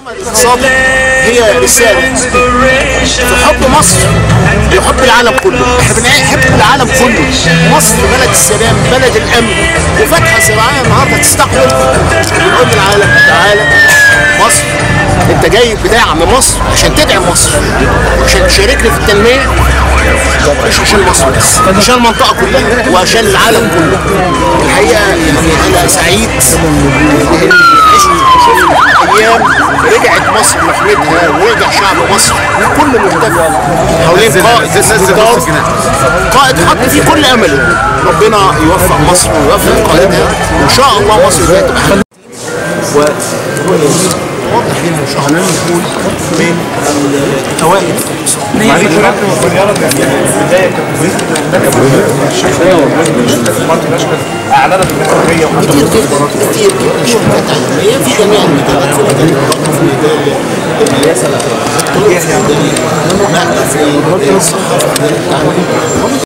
الاقتصاد هي رسالة في حب مصر وحب العالم كله احنا بنحب العالم كله مصر بلد السلام بلد الامن وفاتحه زراعيه النهارده تستقبل بنقول للعالم تعالى مصر انت جاي بدعم مصر عشان تدعم مصر عشان تشاركني في التنميه مش عشان مصر بس عشان المنطقه كلها وعشان العالم كله الحقيقه يعني انا سعيد اني عشت وشفت ايام رجعت مصر لحمتها ورجع شعب مصر كل مهتف حوالين قائد قائد قائد حط فيه كل امله ربنا يوفق مصر ويوفق قائدها وان شاء الله مصر دي تبقى حل واضح لنا ان شاء الله نقول من الفوائد معلش بدايه اعلنت الاتفاقيه كتير جدا كتير جدا شركات عالميه في جميع المجالات في مجال الطاقه في مجال الرئاسه في مجال النقل في مجال الصحه في مجال التعليم